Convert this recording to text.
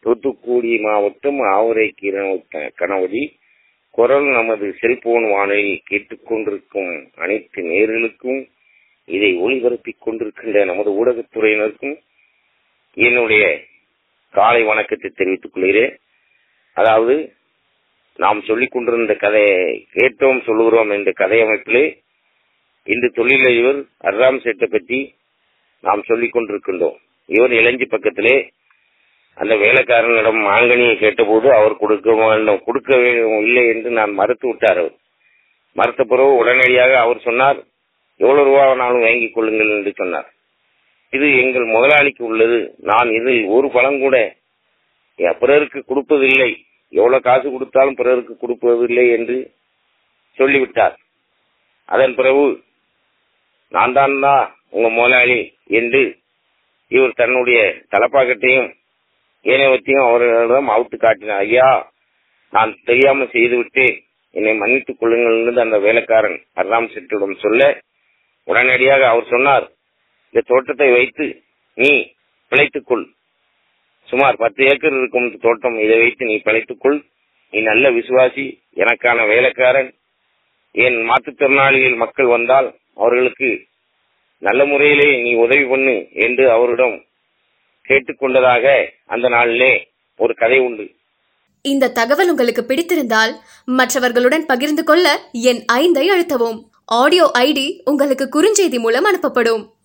தூத்துக்குடி மாவட்டம் ஆவுரை கணவதி குரல் நமது செல்போன் வானொலி கேட்டுக்கொண்டிருக்கும் அனைத்து நேர்களுக்கும் இதை ஒளிபரப்பிக் கொண்டிருக்கின்ற நமது ஊடகத்துறையினருக்கும் என்னுடைய காலை வணக்கத்தை தெரிவித்துக் கொள்கிறேன் அதாவது நாம் சொல்லிக் கொண்டிருந்த கதை கேட்டோம் சொல்லுகிறோம் என்ற கதை அமைப்பிலே இன்று தொழிலதிபர் அர்ராம் சேட்டை பற்றி நாம் சொல்லிக் கொண்டிருக்கின்றோம் இவர் இளஞ்சி பக்கத்திலே அந்த வேலைக்காரனிடம் மாங்கனியை கேட்டபோது அவர் கொடுக்க வேண்டும் கொடுக்க இல்லை என்று நான் மறுத்து விட்டார் அவர் மறுத்த பிறகு உடனடியாக அவர் சொன்னார் எவ்வளவு ரூபா வேணாலும் வாங்கிக் கொள்ளுங்கள் என்று சொன்னார் இது எங்கள் முதலாளிக்கு உள்ளது நான் இதில் ஒரு பழம் கூட பிறருக்கு கொடுப்பதில்லை எவ்வளவு காசு கொடுத்தாலும் பிறருக்கு கொடுப்பதில்லை என்று சொல்லிவிட்டார் அதன் பிறகு நான் தான் தான் உங்க முதலாளி என்று இவர் தன்னுடைய தலப்பாக்கட்டையும் ஏனையவற்றையும் அவர்களிடம் அவுத்து காட்டினார் ஐயா நான் தெரியாம செய்துவிட்டு என்னை மன்னித்துக் கொள்ளுங்கள் என்று அந்த வேலைக்காரன் அர்ராம் செட்டிடம் சொல்ல உடனடியாக அவர் சொன்னார் இந்த தோட்டத்தை வைத்து நீ பிழைத்துக்கொள் சுமார் பத்து ஏக்கர் இருக்கும் தோட்டம் இதை வைத்து நீ பிழைத்துக்கொள் நீ நல்ல விசுவாசி எனக்கான வேலைக்காரன் என் மாற்றுத்திறனாளிகள் மக்கள் வந்தால் அவர்களுக்கு நல்ல முறையிலே நீ உதவி பண்ணு என்று அவரிடம் கேட்டுக்கொண்டதாக அந்த நாளிலே ஒரு கதை உண்டு இந்த தகவல் உங்களுக்கு பிடித்திருந்தால் மற்றவர்களுடன் பகிர்ந்து கொள்ள என் ஐந்தை அழுத்தவும் ஆடியோ ஐடி உங்களுக்கு குறுஞ்செய்தி மூலம் அனுப்பப்படும்